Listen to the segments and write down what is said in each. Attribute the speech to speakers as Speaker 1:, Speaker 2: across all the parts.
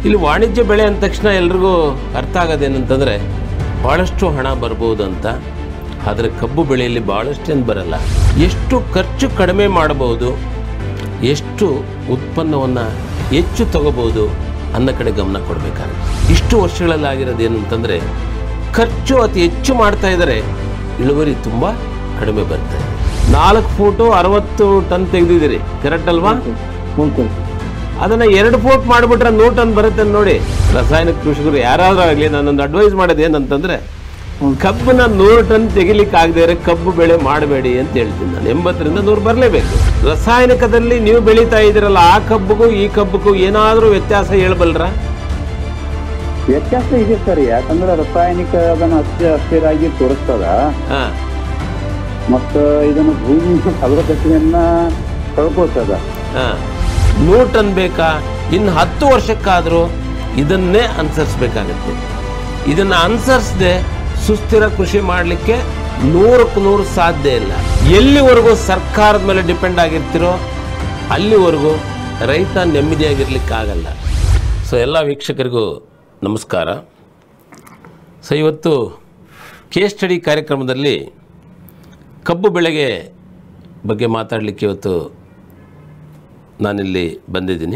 Speaker 1: ಇಲ್ಲಿ ವಾಣಿಜ್ಯ ಬೆಳೆ ಅಂದ ತಕ್ಷಣ ಎಲ್ರಿಗೂ ಅರ್ಥ ಆಗೋದೇನಂತಂದರೆ ಭಾಳಷ್ಟು ಹಣ ಬರ್ಬೋದು ಅಂತ ಆದರೆ ಕಬ್ಬು ಬೆಳೆಯಲ್ಲಿ ಭಾಳಷ್ಟೇನು ಬರಲ್ಲ ಎಷ್ಟು ಖರ್ಚು ಕಡಿಮೆ ಮಾಡಬಹುದು ಎಷ್ಟು ಉತ್ಪನ್ನವನ್ನು ಹೆಚ್ಚು ತಗೋಬೋದು ಅನ್ನೋ ಕಡೆ ಗಮನ ಕೊಡಬೇಕಾಗುತ್ತೆ ಇಷ್ಟು ವರ್ಷಗಳಲ್ಲಿ ಆಗಿರೋದು ಏನು ಅಂತಂದರೆ ಖರ್ಚು ಅತಿ ಹೆಚ್ಚು ಮಾಡ್ತಾ ಇದ್ದಾರೆ ಇಳುವರಿ ತುಂಬ ಕಡಿಮೆ ಬರ್ತಾ ಇದೆ ನಾಲ್ಕು ಫೂಟು ಅರವತ್ತು ಟನ್ ತೆಗೆದಿದ್ದೀರಿ ಕರೆಕ್ಟ್ ಅಲ್ವಾ
Speaker 2: ಹ್ಞೂ ಸರ್
Speaker 1: ಅದನ್ನ ಎರಡು ಫೋಟ್ ಮಾಡಿಬಿಟ್ರೆ ನೂರು ಟನ್ ಬರುತ್ತೆ ನೋಡಿ ರಾಸಾಯನಿಕ ಕೃಷಿಕರು ಯಾರಾದ್ರೂ ಆಗಲಿ ನಾನೊಂದು ಅಡ್ವೈಸ್ ಮಾಡೋದು ಏನಂತಂದ್ರೆ ಕಬ್ಬನ್ನ ನೂರು ಟನ್ ತೆಗಿಲಿಕ್ಕೆ ಆಗದೆ ಇರೋ ಕಬ್ಬು ಬೆಳೆ ಮಾಡಬೇಡಿ ಅಂತ ಹೇಳ್ತೀನಿ ನಾನು ಎಂಬತ್ತರಿಂದ ನೂರು ಬರಲೇಬೇಕು ರಾಸಾಯನಿಕದಲ್ಲಿ ನೀವು ಬೆಳೀತಾ ಇದ್ದೀರಲ್ಲ ಆ ಕಬ್ಬುಗೂ ಈ ಕಬ್ಬುಗೂ ಏನಾದರೂ ವ್ಯತ್ಯಾಸ ಹೇಳ್ಬಲ್ರ
Speaker 2: ವ್ಯತ್ಯಾಸ ಇದೆ ಸರ್ ಯಾಕಂದ್ರೆ ರಾಸಾಯನಿಕ ಅದನ್ನ ಅಷ್ಟೇ ಅಸ್ಥಿರಾಗಿ ತೋರಿಸ್ತದ
Speaker 1: ಹಾ
Speaker 2: ಮತ್ತ ಇದನ್ನ ಭೂಮಿ ಫಲವತ್ತತೆಯನ್ನ ಕಳ್ಕೊಳ್ತದ
Speaker 1: ಹಾ ನೂರು ಟನ್ ಬೇಕಾ ಇನ್ನು ಹತ್ತು ವರ್ಷಕ್ಕಾದರೂ ಇದನ್ನೇ ಅನುಸರಿಸ್ಬೇಕಾಗತ್ತೆ ಇದನ್ನು ಅನುಸರಿಸದೆ ಸುಸ್ಥಿರ ಕೃಷಿ ಮಾಡಲಿಕ್ಕೆ ನೂರಕ್ಕೆ ನೂರು ಸಾಧ್ಯ ಇಲ್ಲ ಎಲ್ಲಿವರೆಗೂ ಸರ್ಕಾರದ ಮೇಲೆ ಡಿಪೆಂಡ್ ಆಗಿರ್ತಿರೋ ಅಲ್ಲಿವರೆಗೂ ರೈತ ನೆಮ್ಮದಿಯಾಗಿರ್ಲಿಕ್ಕಾಗಲ್ಲ ಸೊ ಎಲ್ಲ ವೀಕ್ಷಕರಿಗೂ ನಮಸ್ಕಾರ ಸೊ ಇವತ್ತು ಕೇಸ್ ಸ್ಟಡಿ ಕಾರ್ಯಕ್ರಮದಲ್ಲಿ ಕಬ್ಬು ಬೆಳೆಗೆ ಬಗ್ಗೆ ಮಾತಾಡಲಿಕ್ಕೆ ಇವತ್ತು ನಾನಿಲ್ಲಿ ಬಂದಿದ್ದೀನಿ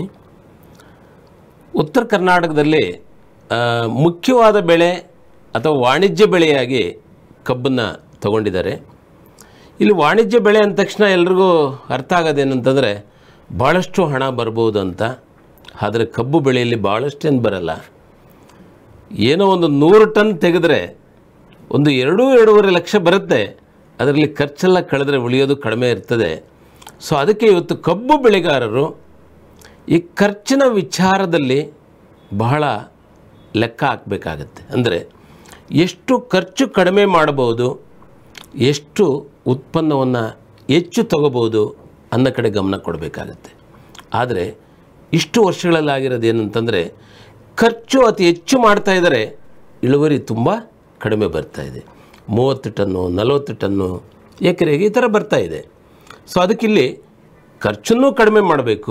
Speaker 1: ಉತ್ತರ ಕರ್ನಾಟಕದಲ್ಲಿ ಆ, ಮುಖ್ಯವಾದ ಬೆಳೆ ಅಥವಾ ವಾಣಿಜ್ಯ ಬೆಳೆಯಾಗಿ ಕಬ್ಬನ್ನು ತಗೊಂಡಿದ್ದಾರೆ ಇಲ್ಲಿ ವಾಣಿಜ್ಯ ಬೆಳೆ ಅಂದ ತಕ್ಷಣ ಎಲ್ರಿಗೂ ಅರ್ಥ ಆಗೋದೇನಂತಂದರೆ ಭಾಳಷ್ಟು ಹಣ ಬರ್ಬೋದು ಅಂತ ಆದರೆ ಕಬ್ಬು ಬೆಳೆಯಲ್ಲಿ ಭಾಳಷ್ಟೇನು ಬರಲ್ಲ ಏನೋ ಒಂದು ನೂರು ಟನ್ ತೆಗೆದ್ರೆ ಒಂದು ಎರಡೂ ಎರಡೂವರೆ ಲಕ್ಷ ಬರುತ್ತೆ ಅದರಲ್ಲಿ ಖರ್ಚೆಲ್ಲ ಕಳೆದ್ರೆ ಉಳಿಯೋದು ಕಡಿಮೆ ಇರ್ತದೆ ಸೊ ಅದಕ್ಕೆ ಇವತ್ತು ಕಬ್ಬು ಬೆಳೆಗಾರರು ಈ ಖರ್ಚಿನ ವಿಚಾರದಲ್ಲಿ ಬಹಳ ಲೆಕ್ಕ ಹಾಕಬೇಕಾಗತ್ತೆ ಅಂದರೆ ಎಷ್ಟು ಖರ್ಚು ಕಡಿಮೆ ಮಾಡಬಹುದು ಎಷ್ಟು ಉತ್ಪನ್ನವನ್ನು ಹೆಚ್ಚು ತಗೋಬೋದು ಅನ್ನೋ ಕಡೆ ಗಮನ ಕೊಡಬೇಕಾಗತ್ತೆ ಆದರೆ ಇಷ್ಟು ವರ್ಷಗಳಲ್ಲಿ ಆಗಿರೋದು ಏನಂತಂದರೆ ಖರ್ಚು ಅತಿ ಹೆಚ್ಚು ಮಾಡ್ತಾ ಇದ್ದಾರೆ ಇಳುವರಿ ತುಂಬ ಕಡಿಮೆ ಬರ್ತಾ ಇದೆ ಮೂವತ್ತು ಟನ್ನು ನಲವತ್ತು ಟನ್ನು ಎಕರೆಗೆ ಈ ಥರ ಬರ್ತಾ ಇದೆ ಸೊ ಅದಕ್ಕಿಲ್ಲಿ ಖರ್ಚನ್ನೂ ಕಡಿಮೆ ಮಾಡಬೇಕು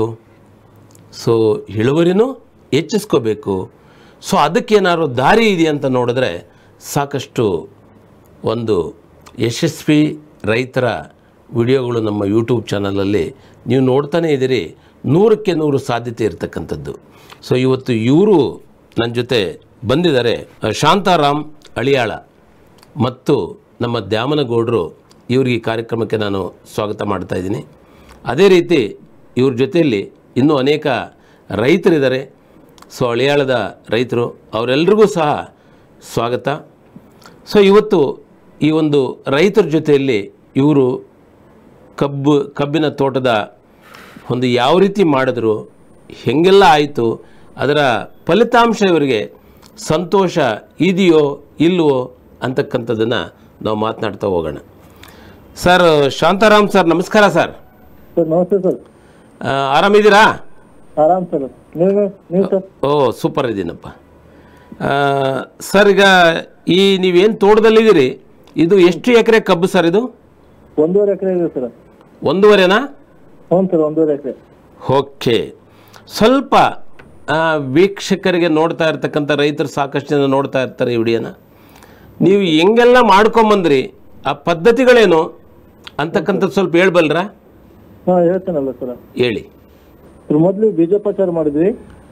Speaker 1: ಸೊ ಇಳುವರಿನೂ ಹೆಚ್ಚಿಸ್ಕೋಬೇಕು ಸೊ ಅದಕ್ಕೇನಾದ್ರು ದಾರಿ ಇದೆಯಾ ಅಂತ ನೋಡಿದ್ರೆ ಸಾಕಷ್ಟು ಒಂದು ಯಶಸ್ವಿ ರೈತರ ವಿಡಿಯೋಗಳು ನಮ್ಮ ಯೂಟ್ಯೂಬ್ ಚಾನಲಲ್ಲಿ ನೀವು ನೋಡ್ತಾನೇ ಇದ್ದೀರಿ ನೂರಕ್ಕೆ ನೂರು ಸಾಧ್ಯತೆ ಇರತಕ್ಕಂಥದ್ದು ಸೊ ಇವತ್ತು ಇವರು ನನ್ನ ಜೊತೆ ಬಂದಿದ್ದಾರೆ ಶಾಂತಾರಾಮ್ ಅಳಿಯಾಳ ಮತ್ತು ನಮ್ಮ ದ್ಯಾಮನಗೌಡರು ಇವ್ರಿಗೆ ಈ ಕಾರ್ಯಕ್ರಮಕ್ಕೆ ನಾನು ಸ್ವಾಗತ ಮಾಡ್ತಾ ಇದ್ದೀನಿ ಅದೇ ರೀತಿ ಇವ್ರ ಜೊತೆಯಲ್ಲಿ ಇನ್ನೂ ಅನೇಕ ರೈತರಿದ್ದಾರೆ ಸೊ ಅಳಿಯಾಳದ ರೈತರು ಅವರೆಲ್ಲರಿಗೂ ಸಹ ಸ್ವಾಗತ ಸೊ ಇವತ್ತು ಈ ಒಂದು ರೈತರ ಜೊತೆಯಲ್ಲಿ ಇವರು ಕಬ್ಬು ಕಬ್ಬಿನ ತೋಟದ ಒಂದು ಯಾವ ರೀತಿ ಮಾಡಿದ್ರು ಹೆಂಗೆಲ್ಲ ಆಯಿತು ಅದರ ಫಲಿತಾಂಶ ಇವರಿಗೆ ಸಂತೋಷ ಇದೆಯೋ ಇಲ್ವೋ ಅಂತಕ್ಕಂಥದ್ದನ್ನು ನಾವು ಮಾತನಾಡ್ತಾ ಹೋಗೋಣ ಸರ್ ಶಾಂತಾರಾಮ್ ಸರ್ ನಮಸ್ಕಾರ ಸರ್
Speaker 2: ಸರ್ ನಮಸ್ತೆ ಸರ್
Speaker 1: ಆ, ಆರಾಮಿದ್ದೀರಾ
Speaker 2: ಆರಾಮ್ ಸರ್ ನೀವು ನೀವು ಸರ್
Speaker 1: ಓ ಸೂಪರ್ ಇದ್ದೀನಪ್ಪ ಆ, ಸರ್ ಈಗ ಈ ನೀವೇನು ತೋಟದಲ್ಲಿದ್ದೀರಿ ಇದು ಎಷ್ಟು ಎಕರೆ ಕಬ್ಬು ಸರ್ ಇದು
Speaker 2: ಒಂದೂವರೆ ಎಕರೆ ಇದೆ ಸರ್
Speaker 1: ಒಂದೂವರೆನಾ
Speaker 2: ಹ್ಞೂ ಸರ್ ಒಂದೂವರೆ ಎಕರೆ
Speaker 1: ಓಕೆ ಸ್ವಲ್ಪ ಆ, ವೀಕ್ಷಕರಿಗೆ ನೋಡ್ತಾ ಇರ್ತಕ್ಕಂಥ ರೈತರು ಸಾಕಷ್ಟು ಜನ ನೋಡ್ತಾ ಇರ್ತಾರೆ ಈ ವಿಡಿಯೋನ ನೀವು ಹೆಂಗೆಲ್ಲ ಮಾಡ್ಕೊಂಬಂದ್ರಿ ಆ ಪದ್ಧತಿಗಳೇನು ಅಂತಕ್ಕಂಥದ್ದು ಸ್ವಲ್ಪ ಹೇಳ್ಬಲ್ರಾ
Speaker 2: ಹಾಂ ಹೇಳ್ತೇನಲ್ಲ ಸರ್
Speaker 1: ಹೇಳಿ
Speaker 2: ಸರ್ ಮೊದಲು ಬೀಜೋಪಚಾರ ಮಾಡಿದ್ವಿ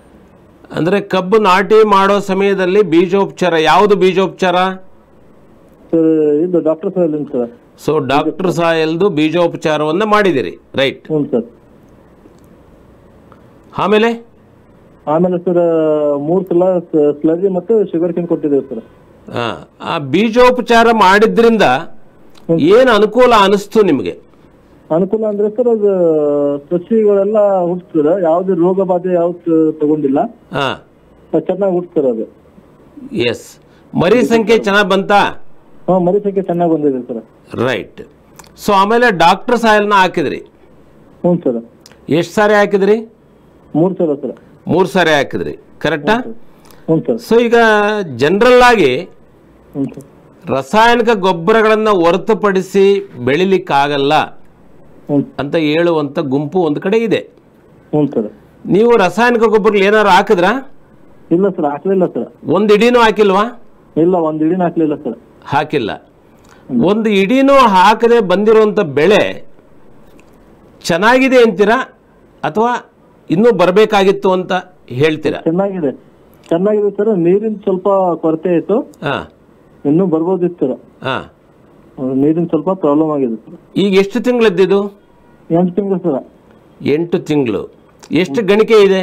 Speaker 1: ಅಂದರೆ ಕಬ್ಬು ನಾಟಿ ಮಾಡೋ ಸಮಯದಲ್ಲಿ ಬೀಜೋಪಚಾರ ಯಾವುದು ಬೀಜೋಪಚಾರ
Speaker 2: ಸರ್ ಇದು ಡಾಕ್ಟರ್ ಸಾಹೇಲಿನ್ ಸರ್
Speaker 1: ಸೊ ಡಾಕ್ಟರ್ ಸಾಯಲ್ದು ಬೀಜೋಪಚಾರವನ್ನು ಮಾಡಿದಿರಿ ರೈಟ್
Speaker 2: ಹ್ಞೂ ಸರ್
Speaker 1: ಆಮೇಲೆ
Speaker 2: ಆಮೇಲೆ ಸರ್ ಮೂರು ಸಲ ಸ್ಲರ್ಜಿ ಮತ್ತು ಶುಗರ್ ಕಿನ್ ಕೊಟ್ಟಿದ್ದೇವೆ ಸರ್
Speaker 1: ಆ, ಆ ಬೀಜೋಪಚಾರ ಮಾಡಿದ್ರಿಂದ ಏನು ಅನುಕೂಲ ಅನಿಸ್ತು ನಿಮಗೆ
Speaker 2: ಅನುಕೂಲ ಅಂದ್ರೆ ಸರ್ ಅದು ಸಸಿಗಳೆಲ್ಲ ಹುಟ್ತದ ಯಾವುದೇ ರೋಗ ಬಾಧೆ ಯಾವ್ದು ತಗೊಂಡಿಲ್ಲ
Speaker 1: ಹಾಂ
Speaker 2: ಅದು ಚೆನ್ನಾಗಿ ಹುಟ್ತದ ಅದು
Speaker 1: ಎಸ್ ಮರಿ ಸಂಖ್ಯೆ ಚೆನ್ನಾಗಿ ಬಂತಾ
Speaker 2: ಹಾಂ ಮರಿ ಸಂಖ್ಯೆ ಚೆನ್ನಾಗಿ ಬಂದಿದೆ ಸರ್
Speaker 1: ರೈಟ್ ಸೊ ಆಮೇಲೆ ಡಾಕ್ಟರ್ ಸಾಯಲ್ನ ಹಾಕಿದ್ರಿ
Speaker 2: ಹ್ಞೂ ಸರ್
Speaker 1: ಎಷ್ಟು ಸಾರಿ ಹಾಕಿದ್ರಿ
Speaker 2: ಮೂರು ಸಲ ಸರ್
Speaker 1: ಮೂರು ಸಾರಿ ಹಾಕಿದ್ರಿ ಕರೆಕ್ಟಾ
Speaker 2: ಹ್ಞೂ ಸರ್
Speaker 1: ಸೊ ಈಗ ಜನರಲ್ ಆಗಿ
Speaker 2: ಹ್ಞೂ ಸರ್
Speaker 1: ರಾಸಾಯನಿಕ ಗೊಬ್ಬರಗಳನ್ನು ಹೊರತುಪಡಿಸಿ ಬೆಳಿಲಿಕ್ಕಾಗಲ್ಲ
Speaker 2: ಹ್ಞೂ
Speaker 1: ಅಂತ ಹೇಳುವಂಥ ಗುಂಪು ಒಂದು ಕಡೆ ಇದೆ
Speaker 2: ಹ್ಞೂ ಸರ್
Speaker 1: ನೀವು ರಾಸಾಯನಿಕ ಗೊಬ್ಬರಗಳು ಏನಾರು ಹಾಕಿದ್ರಾ
Speaker 2: ಇಲ್ಲ ಸರ್ ಹಾಕ್ಲಿಲ್ಲ ಸರ್
Speaker 1: ಒಂದು ಇಡೀನೂ ಹಾಕಿಲ್ವಾ
Speaker 2: ಇಲ್ಲ ಒಂದ್ ಇಡಿನ ಹಾಕ್ಲಿಲ್ಲ ಸರ್
Speaker 1: ಹಾಕಿಲ್ಲ ಒಂದು ಇಡೀನೂ ಹಾಕದೆ ಬಂದಿರುವಂಥ ಬೆಳೆ ಚೆನ್ನಾಗಿದೆ ಅಂತೀರಾ ಅಥವಾ ಇನ್ನೂ ಬರಬೇಕಾಗಿತ್ತು ಅಂತ ಹೇಳ್ತೀರಾ
Speaker 2: ಚೆನ್ನಾಗಿದೆ ಚೆನ್ನಾಗಿದೆ ಸರ್ ನೀರಿನ ಸ್ವಲ್ಪ ಕೊರತೆ ಆಯ್ತು
Speaker 1: ಹಾಂ
Speaker 2: ಇನ್ನೂ ಬರ್ಬೋದಿತ್ತು ಸರ್
Speaker 1: ಹಾಂ
Speaker 2: ನೀರಿನ ಸ್ವಲ್ಪ ಪ್ರಾಬ್ಲಮ್ ಆಗಿದೆ ಸರ್
Speaker 1: ಈಗ ಎಷ್ಟು ತಿಂಗಳದ್ದಿದು
Speaker 2: ಎಂಟು ತಿಂಗಳು ಸರ್
Speaker 1: ಎಂಟು ತಿಂಗಳು ಎಷ್ಟು ಗಣಿಕೆ ಇದೆ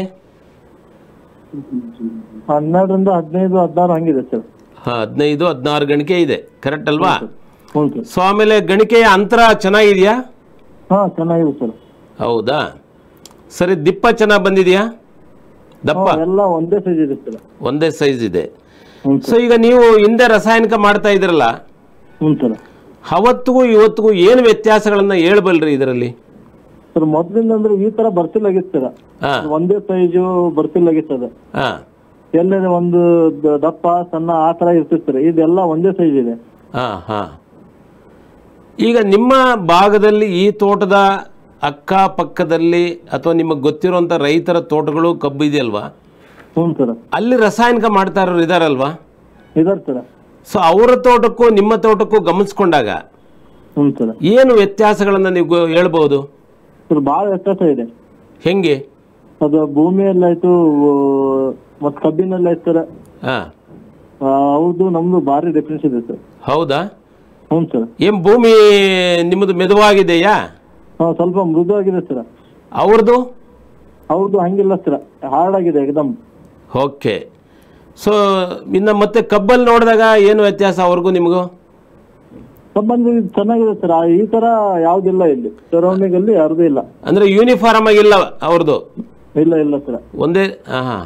Speaker 2: ಹನ್ನೆರಡರಿಂದ ಹದಿನೈದು ಹದಿನಾರು ಹಂಗಿದೆ ಸರ್
Speaker 1: ಹಾಂ ಹದಿನೈದು ಹದಿನಾರು ಗಣಿಕೆ ಇದೆ ಕರೆಕ್ಟ್ ಅಲ್ವಾ
Speaker 2: ಹ್ಞೂ ಸರ್
Speaker 1: ಸೊ ಆಮೇಲೆ ಗಣಿಕೆಯ ಅಂತರ ಚೆನ್ನಾಗಿದೆಯಾ
Speaker 2: ಹಾ ಚೆನ್ನಾಗಿದೆ ಸರ್
Speaker 1: ಹೌದಾ ಸರಿ ದಿಪ್ಪ ಚೆನ್ನಾಗಿ ಬಂದಿದೆಯಾ ದಪ್ಪ
Speaker 2: ಹಾ, ಎಲ್ಲ ಒಂದೇ ಸೈಜ್ ಇದೆ ಸರ್
Speaker 1: ಒಂದೇ ಸೈಜ್ ಇದೆ
Speaker 2: ಹ್ಞೂ
Speaker 1: ಸೊ ಈಗ ನೀವು ಹಿಂದೆ ರಾಸಾಯನಿಕ ಮಾಡ್ತಾ ಇದ್ರಲ್ಲ
Speaker 2: ಹ್ಞೂ ಸರ್
Speaker 1: ಅವತ್ತಿಗೂ ಇವತ್ತಿಗೂ ಏನು ವ್ಯತ್ಯಾಸಗಳನ್ನ ಹೇಳ್ಬಲ್ರಿ ಇದರಲ್ಲಿ
Speaker 2: ಸರ್ ಮೊದ್ಲಿಂದ ಅಂದ್ರೆ ಈ ತರ ಬರ್ತಿಲ್ಲಾಗಿತ್ತು ಸರ್
Speaker 1: ಹಾ
Speaker 2: ಒಂದೇ ಸೈಜು ಬರ್ತಿಲ್ಲಾಗಿತ್ತು ಅದು
Speaker 1: ಹಾ
Speaker 2: ಎಲ್ಲೇ ಒಂದು ದ- ದಪ್ಪ ಸಣ್ಣ ಆ ತರ ಇರ್ತಿತ್ತು ಸರ್ ಇದೆಲ್ಲ ಒಂದೇ ಸೈಜ್ ಇದೆ
Speaker 1: ಹಾ ಹಾ ಈಗ ನಿಮ್ಮ ಭಾಗದಲ್ಲಿ ಈ ತೋಟದ ಅಕ್ಕಪಕ್ಕದಲ್ಲಿ ಅಥವಾ ನಿಮಗೆ ಗೊತ್ತಿರುವಂಥ ರೈತರ ತೋಟಗಳು ಕಬ್ಬು ಇದೆಯಲ್ವಾ
Speaker 2: ಹ್ಞೂ ಸರ್
Speaker 1: ಅಲ್ಲಿ ರಾಸಾಯನಿಕ ಮಾಡ್ತಾ ಇರೋರು ಇದಾರಲ್ವಾ
Speaker 2: ಇದಾರೆ ಸರ್
Speaker 1: ಸೊ ಅವರ ತೋಟಕ್ಕೂ ನಿಮ್ಮ ತೋಟಕ್ಕೂ ಗಮನಿಸ್ಕೊಂಡಾಗ
Speaker 2: ಹ್ಞೂ ಸರ್
Speaker 1: ಏನು ವ್ಯತ್ಯಾಸಗಳನ್ನು ನೀವು ಗೊ- ಹೇಳ್ಬೋದು
Speaker 2: ಸರ್ ಭಾಳ ವ್ಯತ್ಯಾಸ ಇದೆ
Speaker 1: ಹೆಂಗೆ
Speaker 2: ಅದು ಭೂಮಿಯಲ್ಲಾಯ್ತು ಮತ್ ಕಬ್ಬಿನಲ್ಲಾಯ್ತು ಸರ್
Speaker 1: ಹಾಂ
Speaker 2: ಹೌದು ನಮ್ದು ಭಾರಿ ಡಿಫ್ರೆನ್ಸ್ ಇದೆ ಸರ್
Speaker 1: ಹೌದಾ
Speaker 2: ಹ್ಞೂ ಸರ್
Speaker 1: ಏನು ಭೂಮಿ ನಿಮ್ಮದು ಮೆದುವಾಗಿದೆಯಾ
Speaker 2: ಹಾ ಸ್ವಲ್ಪ ಮೃದುವಾಗಿದೆ ಸರ್
Speaker 1: ಅವ್ರದ್ದು
Speaker 2: ಹೌದು ಹಂಗಿಲ್ಲ ಸರ್ ಹಾರ್ಡ್ ಆಗಿದೆ ಏಕದಮ್
Speaker 1: ಓಕೆ ಸೊ ಇನ್ನು ಮತ್ತೆ ಕಬ್ಬಲ್ಲಿ ನೋಡಿದಾಗ ಏನು ವ್ಯತ್ಯಾಸ ಅವ್ರಿಗೂ ನಿಮಗೂ
Speaker 2: ಸಂಬಂಧ ಇದು ಚೆನ್ನಾಗಿದೆ ಸರ್ ಆ- ಈ ತರ ಯಾವ್ದಿಲ್ಲ ಇಲ್ಲಿ ಸರೌಂಡಿಂಗ್ ಅಲ್ಲಿ ಯಾರ್ದು ಇಲ್ಲ
Speaker 1: ಅಂದರೆ ಯೂನಿಫಾರ್ಮ್ ಆಗಿಲ್ಲ ಅವ್ರದ್ದು
Speaker 2: ಇಲ್ಲ ಇಲ್ಲ ಸರ್
Speaker 1: ಒಂದೇ ಹಾಂ ಹಾಂ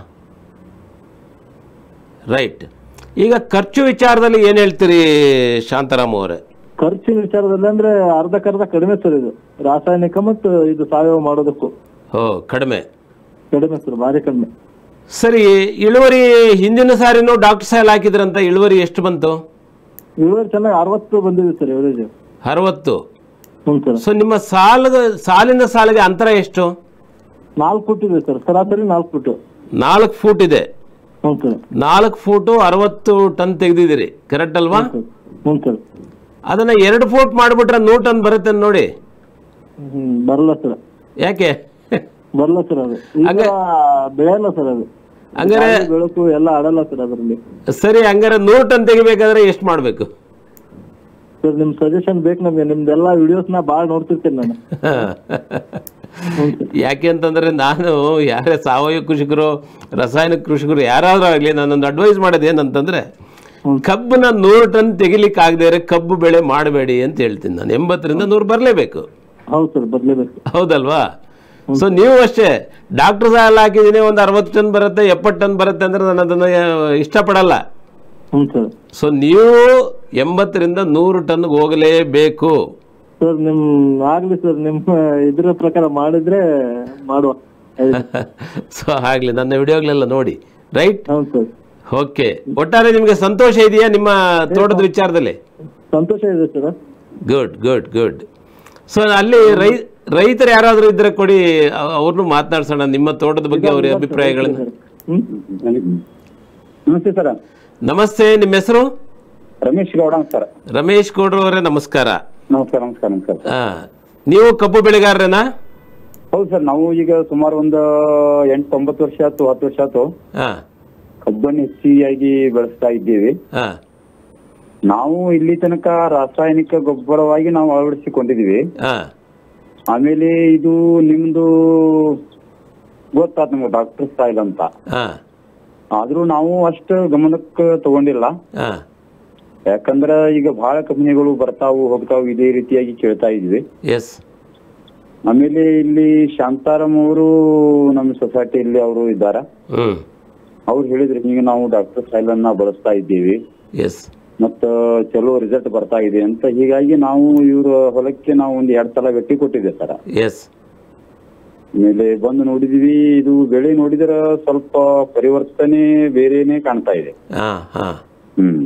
Speaker 1: ರೈಟ್ ಈಗ ಖರ್ಚು ವಿಚಾರದಲ್ಲಿ ಏನು ಹೇಳ್ತೀರಿ ಶಾಂತಾರಾಮ್ ಅವರೇ
Speaker 2: ಖರ್ಚಿನ ವಿಚಾರದಲ್ಲಿ ಅಂದ್ರೆ ಅರ್ಧಕ್ಕರ್ಧ ಕಡಿಮೆ ಸರ್ ಇದು ರಾಸಾಯನಿಕ ಮತ್ತು ಇದು ಸಾವಯವ ಮಾಡೋದಕ್ಕೂ
Speaker 1: ಓ ಕಡಿಮೆ
Speaker 2: ಕಡಿಮೆ ಸರ್ ಭಾರಿ ಕಡಿಮೆ
Speaker 1: ಸರಿ ಇಳುವರಿ ಹಿಂದಿನ ಸಾರಿನೂ ಡಾಕ್ಟರ್ ಸಾಯಲ್ ಹಾಕಿದ್ರಂತ ಇಳುವರಿ ಎಷ್ಟು ಬಂತು
Speaker 2: ಇಳುವರಿ ಚೆನ್ನಾಗಿ ಅರವತ್ತು ಬಂದಿದೆ ಸರ್ ಇವರೇಜ್
Speaker 1: ಅರವತ್ತು
Speaker 2: ಹ್ಞೂ ಸರ್
Speaker 1: ಸೊ ನಿಮ್ಮ ಸಾಲದ ಸಾಲಿನ ಸಾಲಿಗೆ ಅಂತರ ಎಷ್ಟು
Speaker 2: ನಾಲ್ಕು ಫುಟ್ ಇದೆ ಸರ್ ಸರಾಸರಿ ನಾಲ್ಕು ಫುಟ್
Speaker 1: ನಾಲ್ಕು ಫೂಟ್ ಇದೆ
Speaker 2: ಹ್ಞೂ ಸರ್
Speaker 1: ನಾಲ್ಕು ಫೂಟು ಅರವತ್ತು ಟನ್ ತೆಗೆದಿದ್ದೀರಿ ಕರೆಕ್ಟ್ ಅಲ್ವಾ
Speaker 2: ಹ್ಞೂ ಸರ್
Speaker 1: ಅದನ್ನ ಎರಡು ಫೂಟ್ ಮಾಡಿಬಿಟ್ರೆ ನೂರು ಟನ್ ಬರುತ್ತೆ ನೋಡಿ
Speaker 2: ಹ್ಮ್ ಬರಲ್ಲ ಸರ್
Speaker 1: ಯಾಕೆ
Speaker 2: ಬರಲ್ಲ ಸರ್ ಅದು ಈಗ ಬೆಳೆಯಲ್ಲ ಸರ್ ಅದು
Speaker 1: ಹಂಗಾರೆ
Speaker 2: ಗಾಳಿ ಬೆಳಕು ಎಲ್ಲ ಆಡಲ್ಲ ಸರ್ ಅದರಲ್ಲಿ
Speaker 1: ಸರಿ ಹಂಗಾರೆ ನೂರು ಟನ್ ತೆಗಿಬೇಕಾದ್ರೆ ಎಷ್ಟು ಮಾಡಬೇಕು
Speaker 2: ಸರ್ ನಿಮ್ ಸಜೆಷನ್ ಬೇಕು ನಮ್ಗೆ ನಿಮ್ದೆಲ್ಲ ವಿಡಿಯೋಸ್ ನ ಬಾಳ್ ನೋಡ್ತಿರ್ತೀನಿ ನಾನು ಹ್ಞೂ ಸರ್
Speaker 1: ಯಾಕೆ ಅಂತಂದ್ರೆ ನಾನು ಯಾರೇ ಸಾವಯವ ಕೃಷಿಕರು ರಾಸಾಯನಿಕ ಕೃಷಿಕರು ಯಾರಾದ್ರೂ ಆಗಲಿ ನಾನೊಂದು ಅಡ್ವೈಸ್ ಮಾಡೋದು ಏನಂತಂದ್ರೆ
Speaker 2: ಹ್ಮ್.
Speaker 1: ಕಬ್ಬನ್ನ ನೂರು ಟನ್ ತೆಗಿಲಿಕ್ಕೆ ಆಗದೆ ಇದ್ರೆ ಕಬ್ಬು ಬೆಳೆ ಮಾಡಬೇಡಿ ಅಂತ ಹೇಳ್ತೀನಿ ನಾನು ಎಂಬತ್ತರಿಂದ ನೂರು ಬರಲೇಬೇಕು
Speaker 2: ಹೌದು ಸರ್ ಬರ್ಲೇಬೇಕು
Speaker 1: ಹೌದಲ್ವಾ ಸೊ ನೀವು ಅಷ್ಟೇ ಡಾಕ್ಟರ್ ಸಾಲ ಹಾಕಿದ್ದೀನಿ ಒಂದು ಅರವತ್ತು ಟನ್ ಬರುತ್ತೆ ಎಪ್ಪತ್ತು ಟನ್ ಬರುತ್ತೆ ಅಂದ್ರೆ ನಾನು ಅದನ್ನು ಇಷ್ಟಪಡಲ್ಲ
Speaker 2: ಹ್ಞೂ ಸರ್
Speaker 1: ಸೊ ನೀವು ಎಂಬತ್ತರಿಂದ ನೂರು ಟನ್ಗೆ ಹೋಗಲೇಬೇಕು
Speaker 2: ಸರ್ ನಿಮ್ ಆಗ್ಲಿ ಸರ್ ನಿಮ್ಮ ಇದ್ರ ಪ್ರಕಾರ ಮಾಡಿದ್ರೆ ಮಾಡುವ
Speaker 1: ಸೊ ಆಗಲಿ ನನ್ನ ವಿಡಿಯೋಗಳೆಲ್ಲ ನೋಡಿ ರೈಟ್
Speaker 2: ಹೌದು ಸರ್
Speaker 1: ಓಕೆ ಒಟ್ಟಾರೆ ನಿಮಗೆ ಸಂತೋಷ ಇದೆಯಾ ನಿಮ್ಮ ತೋಟದ ವಿಚಾರದಲ್ಲಿ
Speaker 2: ಸಂತೋಷ ಇದೆ sir
Speaker 1: good good good so ಅಲ್ಲಿ ರೈ ರೈತರು ಯಾರಾದರೂ ಇದ್ರೆ ಕೊಡಿ ಅವ್- ಅವ್ರನ್ನೂ ಮಾತನಾಡ್ಸೋಣ ನಿಮ್ಮ ತೋಟದ ಬಗ್ಗೆ ಅವರ ಅಭಿಪ್ರಾಯಗಳನ್ನು
Speaker 2: ಹ್ಮ್
Speaker 3: ನಮಸ್ತೆ ಸರ್
Speaker 1: ನಮಸ್ತೆ ನಿಮ್ಮ ಹೆಸರು
Speaker 3: ರಮೇಶ್ ಗೌಡ ಸರ್
Speaker 1: ರಮೇಶ್ ಗೌಡ್ರು ಅವರೇ ನಮಸ್ಕಾರ
Speaker 3: ನಮಸ್ಕಾರ ನಮಸ್ಕಾರ ನಮಸ್ಕಾರ
Speaker 1: ಆ, ನೀವು ಕಬ್ಬು ಬೆಳೆಗಾರರೇನಾ
Speaker 3: ಹೌದು ಸರ್ ನಾವು ಈಗ ಸುಮಾರು ಒಂದು ಎಂಟು ಒಂಬತ್ತು ವರ್ಷ ಆಯ್ತು ಹತ್ತು ವರ್ಷ ಆಯ್ತು
Speaker 1: ಹಾಂ
Speaker 3: ಕಬ್ಬನ್ನು ಹೆಚ್ಚಿಯಾಗಿ ಬೆಳೆಸ್ತಾ ಇದ್ದೀವಿ
Speaker 1: ಹಾಂ
Speaker 3: ನಾವು ಇಲ್ಲಿ ತನಕ ರಾಸಾಯನಿಕ ಗೊಬ್ಬರವಾಗಿ ನಾವು ಅಳವಡಿಸಿಕೊಂಡಿದೀವಿ
Speaker 1: ಹಾಂ
Speaker 3: ಆಮೇಲೆ ಇದು ನಿಮ್ದು ಗೊತ್ತಾತ್ ನಮ್ಗೆ ಡಾಕ್ಟರ್ ಸ್ಟೈಲ್ ಅಂತ
Speaker 1: ಹಾಂ
Speaker 3: ಆದ್ರೂ ನಾವು ಅಷ್ಟು ಗಮನಕ್ಕೆ ತಗೊಂಡಿಲ್ಲ
Speaker 1: ಹಾಂ
Speaker 3: ಯಾಕಂದ್ರ ಈಗ ಬಹಳ ಕಂಪನಿಗಳು ಬರ್ತಾವು ಹೋಗ್ತಾವು ಇದೇ ರೀತಿಯಾಗಿ ಕೇಳ್ತಾ ಇದ್ವಿ
Speaker 1: ಎಸ್
Speaker 3: ಆಮೇಲೆ ಇಲ್ಲಿ ಶಾಂತಾರಾಮ್ ಅವರು ನಮ್ಮ ಸೊಸೈಟಿಯಲ್ಲಿ ಅವರು ಇದ್ದಾರ
Speaker 1: ಹ್ಞೂ
Speaker 3: ಅವ್ರು ಹೇಳಿದ್ರು ಹಿಂಗೆ ನಾವು ಡಾಕ್ಟರ್ ಸ್ಟೈಲ್ ಅನ್ನ ಬಳಸ್ತಾ ಇದ್ದೀವಿ
Speaker 1: ಎಸ್
Speaker 3: ಮತ್ತ ಚಲೋ ರಿಸಲ್ಟ್ ಬರ್ತಾ ಇದೆ ಅಂತ ಹೀಗಾಗಿ ನಾವು ಇವ್ರ ಹೊಲಕ್ಕೆ ನಾವು ಒಂದ್ ಎರಡ್ ಸಲ ಭೇಟಿ ಕೊಟ್ಟಿದ್ದೆ ಸರ್
Speaker 1: ಎಸ್
Speaker 3: ಆಮೇಲೆ ಬಂದು ನೋಡಿದ್ವಿ ಇದು ಬೆಳೆ ನೋಡಿದ್ರ ಸ್ವಲ್ಪ ಪರಿವರ್ತನೆ ಬೇರೆನೆ ಕಾಣ್ತಾ ಇದೆ
Speaker 1: ಹಾಂ ಹಾಂ
Speaker 3: ಹ್ಮ್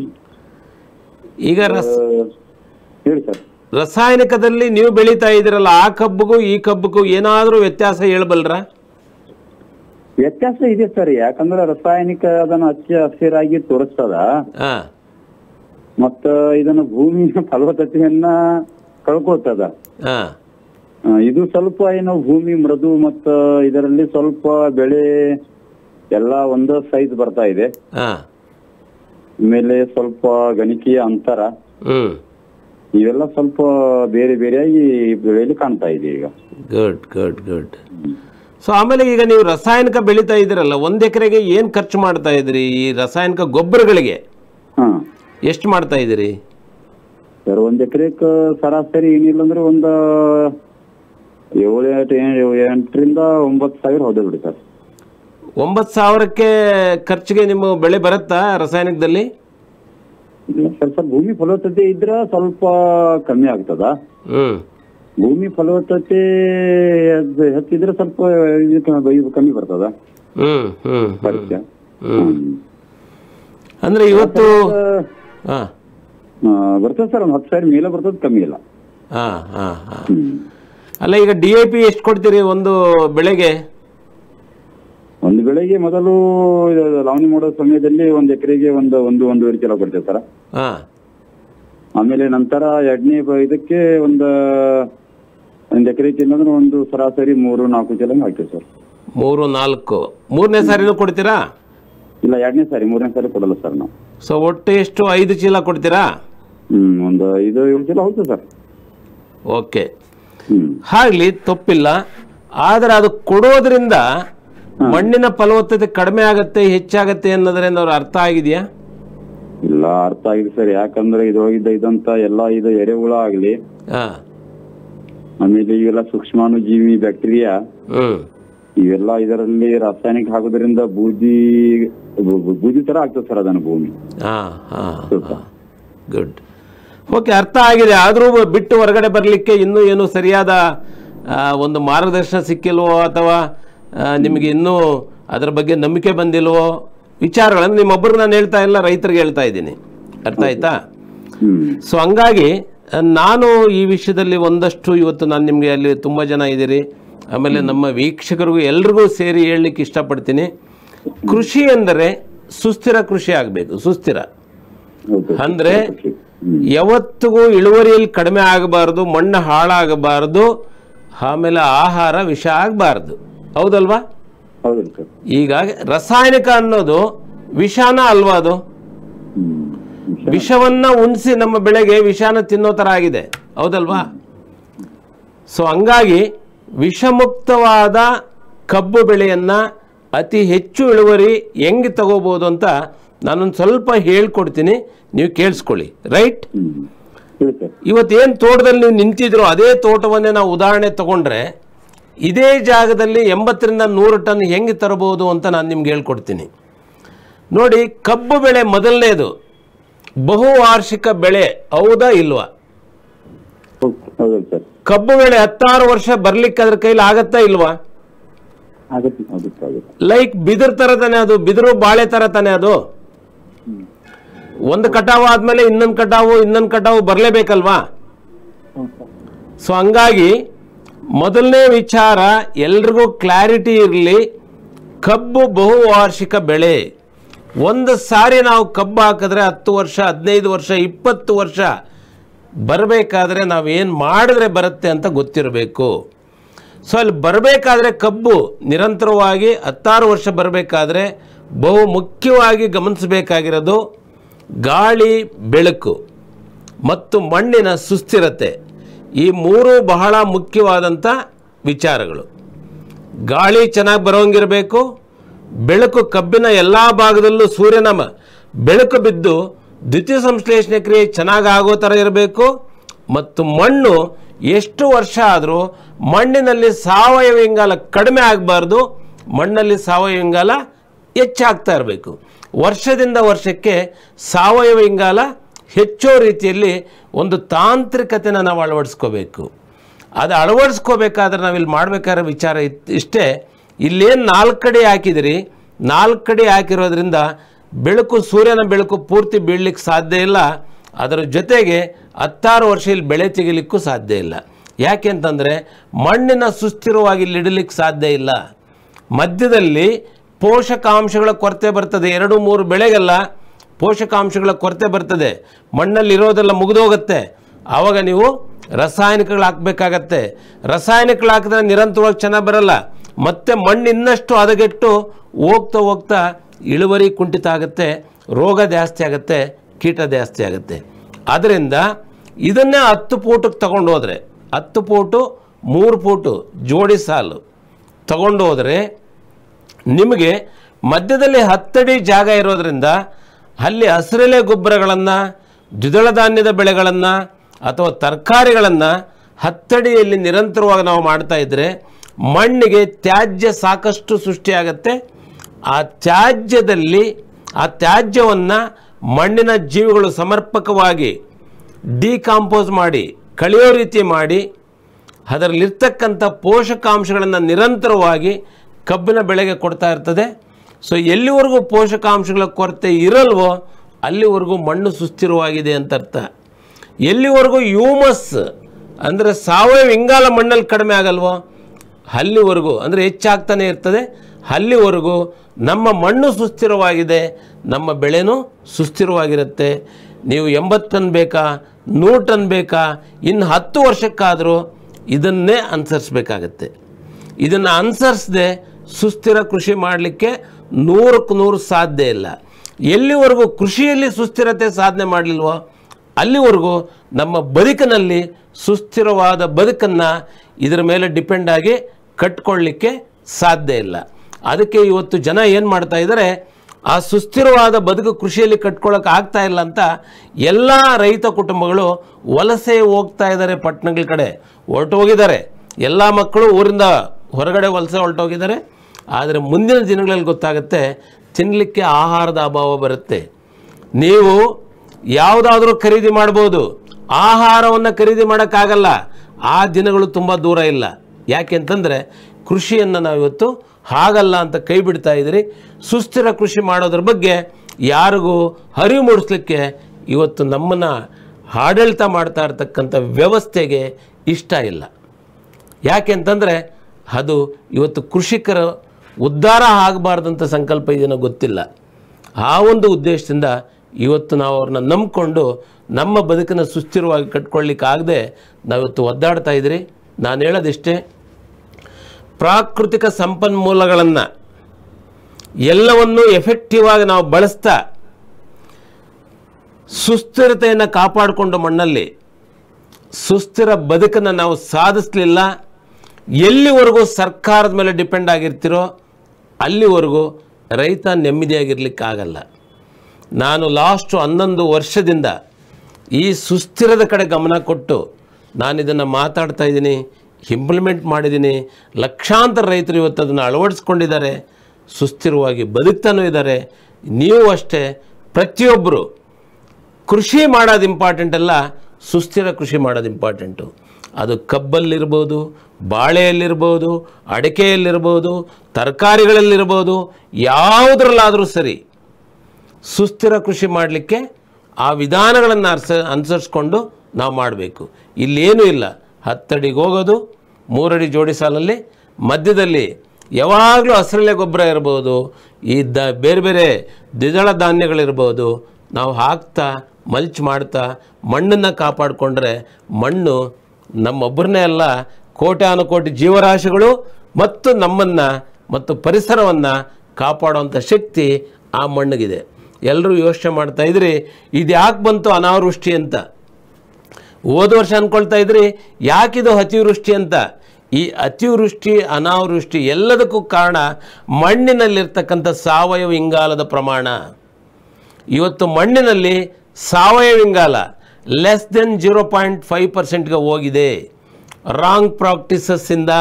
Speaker 1: ಈಗ ರಸ್
Speaker 3: ಆ, ಹೇಳಿ ಸರ್
Speaker 1: ರಾಸಾಯನಿಕದಲ್ಲಿ ನೀವು ಬೆಳೀತಾ ಇದ್ದೀರಲ್ಲ ಆ ಕಬ್ಬಿಗೂ ಈ ಕಬ್ಬಿಗೂ ಏನಾದರೂ ವ್ಯತ್ಯಾಸ ಹೇಳ್ಬಲ್ರಾ
Speaker 3: ವ್ಯತ್ಯಾಸ ಇದೆ ಸರ್ ಯಾಕಂದ್ರೆ ರಾಸಾಯನಿಕ ಅದನ್ನ ಹಚ್ಚಿ ಹಸಿರಾಗಿ ತೋರಿಸ್ತದ
Speaker 1: ಹಾಂ
Speaker 3: ಮತ್ತ ಇದನ್ನ ಭೂಮಿಯ ಫಲವತ್ತತೆಯನ್ನ ಕಳ್ಕೊಳ್ತದ
Speaker 1: ಹಾಂ
Speaker 3: ಆ, ಇದು ಸ್ವಲ್ಪ ಏನೋ ಭೂಮಿ ಮೃದು ಮತ್ತ ಇದರಲ್ಲಿ ಸ್ವಲ್ಪ ಬೆಳೆ ಎಲ್ಲ ಒಂದ ಸೈಜ್ ಬರ್ತಾ ಇದೆ
Speaker 1: ಹಾಂ
Speaker 3: ಆಮೇಲೆ ಸ್ವಲ್ಪ ಗಣಿಕೆಯ ಅಂತರ
Speaker 1: ಹ್ಞೂ
Speaker 3: ಇವೆಲ್ಲ ಸ್ವಲ್ಪ ಬೇರೆ ಬೇರೆಯಾಗಿ ಬೆಳೆಯಲ್ಲಿ ಕಾಣ್ತಾ ಇದೆ ಈಗ
Speaker 1: ಗುಡ್ ಗುಡ್ ಗುಡ್ ಸೊ ಆಮೇಲೆ ಈಗ ನೀವು ರಾಸಾಯನಿಕ ಬೆಳೀತಾ ಇದ್ದೀರಲ್ಲ ಒಂದು ಎಕರೆಗೆ ಏನು ಖರ್ಚು ಮಾಡ್ತಾ ಇದ್ದೀರಿ ಈ ರಾಸಾಯನಿಕ ಗೊಬ್ಬರಗಳಿಗೆ
Speaker 3: ಹಾ
Speaker 1: ಎಷ್ಟು ಮಾಡ್ತಾ ಇದ್ದೀರಿ
Speaker 3: ಸರ್ ಒಂದ್ ಎಕರೆಕ್ ಸರಾಸರಿ ಏನಿಲ್ಲ ಅಂದ್ರೆ ಒಂದ ಏಳು ಎಂಟು ಏಳು- ಎಂಟರಿಂದ ಒಂಬತ್ತು ಸಾವಿರ ಹೋದ ಬಿಡಿ ಸರ್
Speaker 1: ಒಂಬತ್ತು ಸಾವಿರಕ್ಕೆ ಖರ್ಚಿಗೆ ನಿಮ್ಮ ಬೆಳೆ ಬರುತ್ತಾ ರಾಸಾಯನಿಕದಲ್ಲಿ
Speaker 3: ಇಲ್ಲ ಸರ್ ಸರ್ ಭೂಮಿ ಫಲವತ್ತತೆ ಇದ್ರ ಸ್ವಲ್ಪ ಕಮ್ಮಿ ಆಗ್ತದ
Speaker 1: ಹ್ಞೂ
Speaker 3: ಭೂಮಿ ಫಲವತ್ತತೆ ಅದ್ ಹೆಚ್ಚಿದ್ರೆ ಸ್ವಲ್ಪ ಇದು ಕ- ಇದು ಕಮ್ಮಿ ಬರ್ತದ
Speaker 1: ಹ್ಞೂ ಹ್ಞೂ
Speaker 3: ಖರ್ಚು
Speaker 1: ಹ್ಞೂ ಅಂದರೆ ಇವತ್ತು ಹಾಂ
Speaker 3: ಆ, ಬರ್ತದೆ ಸರ್ ಒಂದ್ ಹತ್ತು ಸಾವಿರ ಮೇಲೆ ಬರ್ತದ ಕಮ್ಮಿ ಇಲ್ಲ
Speaker 1: ಹಾಂ ಹಾಂ ಹಾಂ ಅಲ್ಲ ಈಗ ಡಿ ಎ ಪಿ ಎಷ್ಟು ಕೊಡ್ತೀರಿ ಒಂದು ಬೆಳೆಗೆ
Speaker 3: ಒಂದು ಬೆಳೆಗೆ ಮೊದಲು ಇದು ಲಾವಣಿ ಮಾಡೋ ಸಮಯದಲ್ಲಿ ಒಂದ್ ಎಕರೆಗೆ ಒಂದು ಒಂದು ಒಂದೂವರೆ ಕಿಲೋ ಕೊಡ್ತೇವೆ ಸರ್
Speaker 1: ಹಾಂ
Speaker 3: ಆಮೇಲೆ ನಂತರ ಎರಡನೇ ಬ- ಇದಕ್ಕೆ ಒಂದು ಒಂದ್ ಎಕರೆಗೆ ಏನಂದ್ರೆ ಒಂದು ಸರಾಸರಿ ಮೂರು ನಾಲ್ಕು ಕಿಲೋ ಹಾಕ್ತೇವೆ ಸರ್
Speaker 1: ಮೂರು ನಾಲ್ಕು ಮೂರನೇ ಸಾರಿನೂ ಕೊಡ್ತೀರಾ
Speaker 3: ಇಲ್ಲ ಎರಡನೇ ಸಾರಿ ಮೂರನೇ ಸಾರಿ ಕೊಡಲ್ಲ ಸರ್ ನಾವು
Speaker 1: ಸೊ ಒಟ್ಟು ಎಷ್ಟು ಐದು ಚೀಲ ಕೊಡ್ತೀರಾ
Speaker 3: ಹ್ಮ್ ಒಂದು ಐದು ಏಳು ಕಿಲೋ ಹೋಗ್ತದೆ ಸರ್
Speaker 1: ಓಕೆ
Speaker 3: ಹ್ಮ್
Speaker 1: ಆಗ್ಲಿ ತಪ್ಪಿಲ್ಲ ಆದರೆ ಅದು ಕೊಡೋದ್ರಿಂದ ಮಣ್ಣಿನ ಫಲವತ್ತತೆ ಕಡಿಮೆ ಆಗತ್ತೆ ಹೆಚ್ಚಾಗತ್ತೆ ಅನ್ನೋದ್ರಿಂದ ಅವ್ರ ಅರ್ಥ ಆಗಿದೆಯಾ
Speaker 3: ಇಲ್ಲ ಅರ್ಥ ಆಗಿದೆ ಸರ್ ಯಾಕಂದ್ರೆ ಇದ್ರೊಳಗಿದ್ದ ಇದಂತ ಎಲ್ಲ ಇದು ಎರೆಹುಳ ಆಗ್ಲಿ
Speaker 1: ಹಾಂ
Speaker 3: ಆಮೇಲೆ ಇವೆಲ್ಲ ಸೂಕ್ಷ್ಮಾಣು ಜೀವಿ ಬ್ಯಾಕ್ಟೀರಿಯಾ
Speaker 1: ಹ್ಞೂ
Speaker 3: ಇವೆಲ್ಲ ಇದರಲ್ಲಿ ರಾಸಾಯನಿಕ ಹಾಕೋದ್ರಿಂದ ಬೂದಿ ಬು- ಬು- ಬೂದಿ ತರ ಆಗ್ತದೆ ಸರ್ ಅದನ್ನ ಭೂಮಿ
Speaker 1: ಹಾಂ ಹಾಂ ಗುಡ್ ಓಕೆ ಅರ್ಥ ಆಗಿದೆ ಆದರೂ ಬಿಟ್ಟು ಹೊರಗಡೆ ಬರಲಿಕ್ಕೆ ಇನ್ನೂ ಏನು ಸರಿಯಾದ ಆ, ಒಂದು ಮಾರ್ಗದರ್ಶನ ಸಿಕ್ಕಿಲ್ವೋ ಅಥವಾ ಆ, ನಿಮಗೆ ಇನ್ನೂ ಅದರ ಬಗ್ಗೆ ನಂಬಿಕೆ ಬಂದಿಲ್ವೋ ವಿಚಾರಗಳನ್ನು ನಿಮ್ಮೊಬ್ಬರು ನಾನು ಹೇಳ್ತಾ ಇಲ್ಲ ರೈತರಿಗೆ ಹೇಳ್ತಾ ಇದ್ದೀನಿ ಅರ್ಥ ಆಯ್ತಾ
Speaker 3: ಹ್ಮ್
Speaker 1: ಸೊ ಹಂಗಾಗಿ ಆ, ನಾನು ಈ ವಿಷಯದಲ್ಲಿ ಒಂದಷ್ಟು ಇವತ್ತು ನಾನು ನಿಮಗೆ ಅಲ್ಲಿ ತುಂಬ ಜನ ಇದ್ದೀರಿ ಆಮೇಲೆ ನಮ್ಮ ವೀಕ್ಷಕರಿಗೂ ಎಲ್ರಿಗೂ ಸೇರಿ ಹೇಳಲಿಕ್ಕೆ ಇಷ್ಟಪಡ್ತೀನಿ ಕೃಷಿ ಎಂದರೆ ಸುಸ್ಥಿರ ಕೃಷಿ ಆಗಬೇಕು ಸುಸ್ಥಿರ
Speaker 3: ಹೌದು
Speaker 1: ಅಂದರೆ
Speaker 3: ಹ್ಮ್
Speaker 1: ಯಾವತ್ತಿಗೂ ಇಳುವರಿಯಲ್ಲಿ ಕಡಿಮೆ ಆಗಬಾರ್ದು ಮಣ್ಣು ಹಾಳಾಗಬಾರ್ದು ಆಮೇಲೆ ಆಹಾರ ವಿಷ ಆಗಬಾರ್ದು ಹೌದಲ್ವಾ
Speaker 3: ಹೌದಲ್ಲ ಸರ್
Speaker 1: ಹೀಗಾಗಿ ರಾಸಾಯನಿಕ ಅನ್ನೋದು ವಿಷಾನ ಅಲ್ವಾ ಅದು
Speaker 3: ಹ್ಮ್
Speaker 1: ವಿಷವನ್ನ ಉಣಿಸಿ ನಮ್ಮ ಬೆಳೆಗೆ ವಿಷಾನ ತಿನ್ನೋ ಥರ ಆಗಿದೆ ಹೌದಲ್ವಾ ಸೊ ಹಂಗಾಗಿ ವಿಷಮುಕ್ತವಾದ ಕಬ್ಬು ಬೆಳೆಯನ್ನ ಅತಿ ಹೆಚ್ಚು ಇಳುವರಿ ಹೆಂಗೆ ತಗೋಬೋದು ಅಂತ ನಾನೊಂದು ಸ್ವಲ್ಪ ಹೇಳ್ಕೊಡ್ತೀನಿ ನೀವು ಕೇಳಿಸ್ಕೊಳ್ಳಿ ರೈಟ್
Speaker 3: ಹ್ಮ್ ಹೇಳಿ ಸರ್
Speaker 1: ಇವತ್ತೇನು ತೋಟದಲ್ಲಿ ನೀವು ನಿಂತಿದ್ರು ಅದೇ ತೋಟವನ್ನೇ ನಾವು ಉದಾಹರಣೆ ತಗೊಂಡ್ರೆ ಇದೇ ಜಾಗದಲ್ಲಿ ಎಂಬತ್ತರಿಂದ ನೂರು ಟನ್ ಹೆಂಗೆ ತರಬಹುದು ಅಂತ ನಾನು ನಿಮ್ಗೆ ಹೇಳ್ಕೊಡ್ತೀನಿ ನೋಡಿ ಕಬ್ಬು ಬೆಳೆ ಮೊದಲನೇದು ಬಹುವಾರ್ಷಿಕ ಬೆಳೆ ಹೌದಾ ಇಲ್ವಾ
Speaker 3: ಹೌದಲ್ಲ ಸರ್
Speaker 1: ಕಬ್ಬು ಬೆಳೆ ಹತ್ತಾರು ವರ್ಷ ಬರ್ಲಿಕ್ಕೆ ಅದ್ರ ಕೈಲಿ ಆಗತ್ತಾ ಇಲ್ವಾ
Speaker 3: ಆಗುತ್ತೆ ಆಗುತ್ತೆ ಆಗುತ್ತೆ
Speaker 1: ಲೈಕ್ ಬಿದಿರು ತರ ತಾನೆ ಅದು ಬಿದಿರು ಬಾಳೆ ತರ ತಾನೆ ಅದು ಒಂದು ಕಟಾವು ಆದ್ಮೇಲೆ ಇನ್ನೊಂದು ಕಟಾವು ಇನ್ನೊಂದು ಕಟಾವು ಬರಲೇಬೇಕಲ್ವಾ ಸೊ ಹಂಗಾಗಿ ಮೊದಲನೇ ವಿಚಾರ ಎಲ್ರಿಗೂ ಕ್ಲಾರಿಟಿ ಇರಲಿ ಕಬ್ಬು ಬಹುವಾರ್ಷಿಕ ಬೆಳೆ ಒಂದು ಸಾರಿ ನಾವು ಕಬ್ಬು ಹಾಕಿದ್ರೆ ಹತ್ತು ವರ್ಷ ಹದಿನೈದು ವರ್ಷ ಇಪ್ಪತ್ತು ವರ್ಷ ಬರಬೇಕಾದ್ರೆ ನಾವೇನು ಮಾಡಿದ್ರೆ ಬರುತ್ತೆ ಅಂತ ಗೊತ್ತಿರಬೇಕು ಸೊ ಅಲ್ಲಿ ಬರಬೇಕಾದ್ರೆ ಕಬ್ಬು ನಿರಂತರವಾಗಿ ಹತ್ತಾರು ವರ್ಷ ಬರಬೇಕಾದ್ರೆ ಬಹು ಮುಖ್ಯವಾಗಿ ಗಮನಿಸಬೇಕಾಗಿರೋದು ಗಾಳಿ ಬೆಳಕು ಮತ್ತು ಮಣ್ಣಿನ ಸುಸ್ಥಿರತೆ ಈ ಮೂರು ಬಹಳ ಮುಖ್ಯವಾದಂಥ ವಿಚಾರಗಳು ಗಾಳಿ ಚೆನ್ನಾಗಿ ಬರೋಂಗಿರಬೇಕು ಬೆಳಕು ಕಬ್ಬಿನ ಎಲ್ಲ ಭಾಗದಲ್ಲೂ ಸೂರ್ಯನ ಮ- ಬೆಳಕು ಬಿದ್ದು ದ್ವಿತೀಯ ಸಂಶ್ಲೇಷಣೆ ಕ್ರಿಯೆ ಚೆನ್ನಾಗಿ ಆಗೋ ಥರ ಇರಬೇಕು ಮತ್ತು ಮಣ್ಣು ಎಷ್ಟು ವರ್ಷ ಆದರೂ ಮಣ್ಣಿನಲ್ಲಿ ಸಾವಯವ ಇಂಗಾಲ ಕಡಿಮೆ ಆಗಬಾರ್ದು ಮಣ್ಣಲ್ಲಿ ಸಾವಯವ ಇಂಗಾಲ ಹೆಚ್ಚಾಗ್ತಾ ಇರಬೇಕು ವರ್ಷದಿಂದ ವರ್ಷಕ್ಕೆ ಸಾವಯವ ಇಂಗಾಲ ಹೆಚ್ಚೋ ರೀತಿಯಲ್ಲಿ ಒಂದು ತಾಂತ್ರಿಕತೆನ ನಾವು ಅಳವಡಿಸ್ಕೋಬೇಕು ಅದು ಅಳವಡಿಸ್ಕೋಬೇಕಾದ್ರೆ ನಾವಿಲ್ಲಿ ಮಾಡಬೇಕಾದ್ರೆ ವಿಚಾರ ಇತ್- ಇಷ್ಟೇ ಇಲ್ಲೇನು ನಾಲ್ಕು ಕಡೆ ಹಾಕಿದಿರಿ ನಾಲ್ಕು ಕಡೆ ಹಾಕಿರೋದ್ರಿಂದ ಬೆಳಕು ಸೂರ್ಯನ ಬೆಳಕು ಪೂರ್ತಿ ಬೀಳಲಿಕ್ಕೆ ಸಾಧ್ಯ ಇಲ್ಲ ಅದರ ಜೊತೆಗೆ ಹತ್ತಾರು ವರ್ಷ ಇಲ್ಲಿ ಬೆಳೆ ತೆಗಿಲಿಕ್ಕೂ ಸಾಧ್ಯ ಇಲ್ಲ ಯಾಕೆ ಅಂತಂದರೆ ಮಣ್ಣಿನ ಸುಸ್ಥಿರವಾಗಿ ಇಲ್ಲಿ ಇಡಲಿಕ್ಕೆ ಸಾಧ್ಯ ಇಲ್ಲ ಮಧ್ಯದಲ್ಲಿ ಪೋಷಕಾಂಶಗಳ ಕೊರತೆ ಬರ್ತದೆ ಎರಡು ಮೂರು ಬೆಳೆಗೆಲ್ಲ ಪೋಷಕಾಂಶಗಳ ಕೊರತೆ ಬರ್ತದೆ ಮಣ್ಣಲ್ಲಿ ಇರೋದೆಲ್ಲ ಮುಗಿದೋಗುತ್ತೆ ಆವಾಗ ನೀವು ರಾಸಾಯನಿಕಗಳು ಹಾಕಬೇಕಾಗತ್ತೆ ರಾಸಾಯನಿಕಗಳು ಹಾಕಿದ್ರೆ ನಿರಂತರವಾಗಿ ಚೆನ್ನಾಗಿ ಬರಲ್ಲ ಮತ್ತೆ ಮಣ್ಣು ಇನ್ನಷ್ಟು ಹದಗೆಟ್ಟು ಹೋಗ್ತಾ ಹೋಗ್ತಾ ಇಳುವರಿ ಕುಂಠಿತ ಆಗುತ್ತೆ ರೋಗ ಜಾಸ್ತಿ ಆಗುತ್ತೆ ಕೀಟ ಜಾಸ್ತಿ ಆಗುತ್ತೆ ಆದ್ದರಿಂದ ಇದನ್ನೇ ಹತ್ತು ಫೂಟಕ್ಕೆ ತಗೊಂಡು ಹೋದರೆ ಹತ್ತು ಫೂಟು ಮೂರು ಫೂಟು ಜೋಡಿ ಸಾಲು ತಗೊಂಡು ಹೋದರೆ ನಿಮಗೆ ಮಧ್ಯದಲ್ಲಿ ಹತ್ತಡಿ ಜಾಗ ಇರೋದ್ರಿಂದ ಅಲ್ಲಿ ಹಸಿರೆಲೆ ಗೊಬ್ಬರಗಳನ್ನು ದ್ವಿದಳ ಧಾನ್ಯದ ಬೆಳೆಗಳನ್ನು ಅಥವಾ ತರಕಾರಿಗಳನ್ನು ಹತ್ತಡಿಯಲ್ಲಿ ನಿರಂತರವಾಗಿ ನಾವು ಮಾಡ್ತಾ ಇದ್ದರೆ ಮಣ್ಣಿಗೆ ತ್ಯಾಜ್ಯ ಸಾಕಷ್ಟು ಸೃಷ್ಟಿಯಾಗತ್ತೆ ಆ ತ್ಯಾಜ್ಯದಲ್ಲಿ ಆ ತ್ಯಾಜ್ಯವನ್ನು ಮಣ್ಣಿನ ಜೀವಿಗಳು ಸಮರ್ಪಕವಾಗಿ ಡಿಕಾಂಪೋಸ್ ಮಾಡಿ ಕಳೆಯೋ ರೀತಿ ಮಾಡಿ ಅದರಲ್ಲಿರ್ತಕ್ಕಂಥ ಪೋಷಕಾಂಶಗಳನ್ನು ನಿರಂತರವಾಗಿ ಕಬ್ಬಿನ ಬೆಳೆಗೆ ಕೊಡ್ತಾ ಇರ್ತದೆ ಸೊ ಎಲ್ಲಿವರೆಗೂ ಪೋಷಕಾಂಶಗಳ ಕೊರತೆ ಇರಲ್ವೋ ಅಲ್ಲಿವರೆಗೂ ಮಣ್ಣು ಸುಸ್ಥಿರವಾಗಿದೆ ಅಂತ ಅರ್ಥ ಎಲ್ಲಿವರೆಗೂ ಹ್ಯೂಮಸ್ ಅಂದರೆ ಸಾವಯವ ಇಂಗಾಲ ಮಣ್ಣಲ್ಲಿ ಕಡಿಮೆ ಆಗಲ್ವೋ ಅಲ್ಲಿವರೆಗೂ ಅಂದರೆ ಹೆಚ್ಚಾಗ್ತಾನೆ ಇರ್ತದೆ ಅಲ್ಲಿವರೆಗೂ ನಮ್ಮ ಮಣ್ಣು ಸುಸ್ಥಿರವಾಗಿದೆ ನಮ್ಮ ಬೆಳೆನೂ ಸುಸ್ಥಿರವಾಗಿರುತ್ತೆ ನೀವು ಎಂಬತ್ತು ಟನ್ ಬೇಕಾ ನೂರು ಟನ್ ಬೇಕಾ ಇನ್ನು ಹತ್ತು ವರ್ಷಕ್ಕಾದರೂ ಇದನ್ನೇ ಅನುಸರಿಸ್ಬೇಕಾಗತ್ತೆ ಇದನ್ನು ಅನುಸರಿಸದೆ ಸುಸ್ಥಿರ ಕೃಷಿ ಮಾಡಲಿಕ್ಕೆ ನೂರಕ್ಕೆ ನೂರು ಸಾಧ್ಯ ಇಲ್ಲ ಎಲ್ಲಿವರೆಗೂ ಕೃಷಿಯಲ್ಲಿ ಸುಸ್ಥಿರತೆ ಸಾಧನೆ ಮಾಡಲಿಲ್ವೋ ಅಲ್ಲಿವರೆಗೂ ನಮ್ಮ ಬದುಕಿನಲ್ಲಿ ಸುಸ್ಥಿರವಾದ ಬದುಕನ್ನು ಇದರ ಮೇಲೆ ಡಿಪೆಂಡ್ ಆಗಿ ಕಟ್ಕೊಳ್ಳಿಕ್ಕೆ ಸಾಧ್ಯ ಇಲ್ಲ ಅದಕ್ಕೆ ಇವತ್ತು ಜನ ಏನು ಮಾಡ್ತಾ ಇದ್ದಾರೆ ಆ ಸುಸ್ಥಿರವಾದ ಬದುಕು ಕೃಷಿಯಲ್ಲಿ ಕಟ್ಕೊಳ್ಳೋಕೆ ಆಗ್ತಾ ಇಲ್ಲ ಅಂತ ಎಲ್ಲ ರೈತ ಕುಟುಂಬಗಳು ವಲಸೆ ಹೋಗ್ತಾ ಇದ್ದಾರೆ ಪಟ್ಟಣಗಳ ಕಡೆ ಹೊರಟೋಗಿದ್ದಾರೆ ಎಲ್ಲ ಮಕ್ಕಳು ಊರಿಂದ ಹೊರಗಡೆ ವಲಸೆ ಹೊರಟೋಗಿದ್ದಾರೆ ಆದರೆ ಮುಂದಿನ ದಿನಗಳಲ್ಲಿ ಗೊತ್ತಾಗುತ್ತೆ ತಿನ್ನಲಿಕ್ಕೆ ಆಹಾರದ ಅಭಾವ ಬರುತ್ತೆ ನೀವು ಯಾವುದಾದ್ರೂ ಖರೀದಿ ಮಾಡ್ಬೋದು ಆಹಾರವನ್ನು ಖರೀದಿ ಮಾಡೋಕ್ಕಾಗಲ್ಲ ಆ ದಿನಗಳು ತುಂಬ ದೂರ ಇಲ್ಲ ಯಾಕೆ ಅಂತಂದರೆ ಕೃಷಿಯನ್ನು ನಾವು ಇವತ್ತು ಹಾಗಲ್ಲ ಅಂತ ಕೈ ಬಿಡ್ತಾ ಇದ್ದೀರಿ ಸುಸ್ಥಿರ ಕೃಷಿ ಮಾಡೋದ್ರ ಬಗ್ಗೆ ಯಾರಿಗೂ ಅರಿವು ಮೂಡಿಸ್ಲಿಕ್ಕೆ ಇವತ್ತು ನಮ್ಮನ್ನು ಆಡಳಿತ ಮಾಡ್ತಾ ಇರ್ತಕ್ಕಂಥ ವ್ಯವಸ್ಥೆಗೆ ಇಷ್ಟ ಇಲ್ಲ ಯಾಕೆ ಅಂತಂದರೆ ಅದು ಇವತ್ತು ಕೃಷಿಕರ ಉದ್ಧಾರ ಆಗಬಾರ್ದಂಥ ಸಂಕಲ್ಪ ಇದನ್ನು ಗೊತ್ತಿಲ್ಲ ಆ ಒಂದು ಉದ್ದೇಶದಿಂದ ಇವತ್ತು ನಾವು ಅವ್ರನ್ನ ನಂಬಿಕೊಂಡು ನಮ್ಮ ಬದುಕನ್ನು ಸುಸ್ಥಿರವಾಗಿ ಕಟ್ಕೊಳ್ಳಿಕ್ಕಾಗದೆ ನಾವಿವತ್ತು ಒದ್ದಾಡ್ತಾ ಇದ್ದೀರಿ ನಾನು ಹೇಳೋದಿಷ್ಟೇ ಪ್ರಾಕೃತಿಕ ಸಂಪನ್ಮೂಲಗಳನ್ನು ಎಲ್ಲವನ್ನೂ ಎಫೆಕ್ಟಿವ್ ಆಗಿ ನಾವು ಬಳಸ್ತಾ ಸುಸ್ಥಿರತೆಯನ್ನು ಕಾಪಾಡಿಕೊಂಡು ಮಣ್ಣಲ್ಲಿ ಸುಸ್ಥಿರ ಬದುಕನ್ನು ನಾವು ಸಾಧಿಸಲಿಲ್ಲ ಎಲ್ಲಿವರೆಗೂ ಸರ್ಕಾರದ ಮೇಲೆ ಡಿಪೆಂಡ್ ಆಗಿರ್ತೀರೋ ಅಲ್ಲಿವರೆಗೂ ರೈತ ನೆಮ್ಮದಿಯಾಗಿರ್ಲಿಕ್ಕಾಗಲ್ಲ ನಾನು ಲಾಸ್ಟು ಹನ್ನೊಂದು ವರ್ಷದಿಂದ ಈ ಸುಸ್ಥಿರದ ಕಡೆ ಗಮನ ಕೊಟ್ಟು ನಾನು ಇದನ್ನು ಮಾತಾಡ್ತಾ ಇದ್ದೀನಿ ಇಂಪ್ಲಿಮೆಂಟ್ ಮಾಡಿದ್ದೀನಿ ಲಕ್ಷಾಂತರ ರೈತರು ಇವತ್ತು ಅದನ್ನು ಅಳವಡಿಸ್ಕೊಂಡಿದ್ದಾರೆ ಸುಸ್ಥಿರವಾಗಿ ಬದುಕ್ತಾನೂ ಇದ್ದಾರೆ ನೀವು ಅಷ್ಟೇ ಪ್ರತಿಯೊಬ್ಬರು ಕೃಷಿ ಮಾಡೋದು ಇಂಪಾರ್ಟೆಂಟ್ ಅಲ್ಲ ಸುಸ್ಥಿರ ಕೃಷಿ ಮಾಡೋದು ಇಂಪಾರ್ಟೆಂಟು ಅದು ಕಬ್ಬಲ್ಲಿರ್ಬೋದು ಬಾಳೆಯಲ್ಲಿರ್ಬೋದು ಅಡಿಕೆಯಲ್ಲಿರ್ಬೋದು ತರಕಾರಿಗಳಲ್ಲಿರ್ಬೋದು ಯಾವುದ್ರಲ್ಲಾದರೂ ಸರಿ ಸುಸ್ಥಿರ ಕೃಷಿ ಮಾಡಲಿಕ್ಕೆ ಆ ವಿಧಾನಗಳನ್ನು ಅರ್ಸ ಅನುಸರಿಸ್ಕೊಂಡು ನಾವು ಮಾಡಬೇಕು ಇಲ್ಲೇನೂ ಇಲ್ಲ ಹತ್ತಡಿಗೆ ಹೋಗೋದು ಮೂರಡಿ ಜೋಡಿ ಸಾಲಲ್ಲಿ ಮಧ್ಯದಲ್ಲಿ ಯಾವಾಗಲೂ ಹಸಿರೆಲೆ ಗೊಬ್ಬರ ಇರ್ಬೋದು ಈ ದ ಬೇರೆ ಬೇರೆ ದ್ವಿದಳ ಧಾನ್ಯಗಳಿರ್ಬೋದು ನಾವು ಹಾಕ್ತಾ ಮಲ್ಚ್ ಮಾಡ್ತಾ ಮಣ್ಣನ್ನು ಕಾಪಾಡಿಕೊಂಡ್ರೆ ಮಣ್ಣು ನಮ್ಮೊಬ್ಬರನ್ನೇ ಅಲ್ಲ ಕೋಟ್ಯಾನುಕೋಟಿ ಜೀವರಾಶಿಗಳು ಮತ್ತು ನಮ್ಮನ್ನು ಮತ್ತು ಪರಿಸರವನ್ನು ಕಾಪಾಡುವಂಥ ಶಕ್ತಿ ಆ ಮಣ್ಣಿಗಿದೆ ಎಲ್ಲರೂ ಯೋಚನೆ ಮಾಡ್ತಾ ಇದ್ರಿ ಇದು ಯಾಕೆ ಬಂತು ಅನಾವೃಷ್ಟಿ ಅಂತ ಹೋದ ವರ್ಷ ಅಂದ್ಕೊಳ್ತಾ ಇದ್ರಿ ಯಾಕಿದು ಅತಿವೃಷ್ಟಿ ಅಂತ ಈ ಅತಿವೃಷ್ಟಿ ಅನಾವೃಷ್ಟಿ ಎಲ್ಲದಕ್ಕೂ ಕಾರಣ ಮಣ್ಣಿನಲ್ಲಿರ್ತಕ್ಕಂಥ ಸಾವಯವ ಇಂಗಾಲದ ಪ್ರಮಾಣ ಇವತ್ತು ಮಣ್ಣಿನಲ್ಲಿ ಸಾವಯವ ಇಂಗಾಲ less than zero point five ಪರ್ಸೆಂಟ್ಗೆ ಹೋಗಿದೆ ರಾಂಗ್ ಪ್ರಾಕ್ಟೀಸಸ್ಸಿಂದ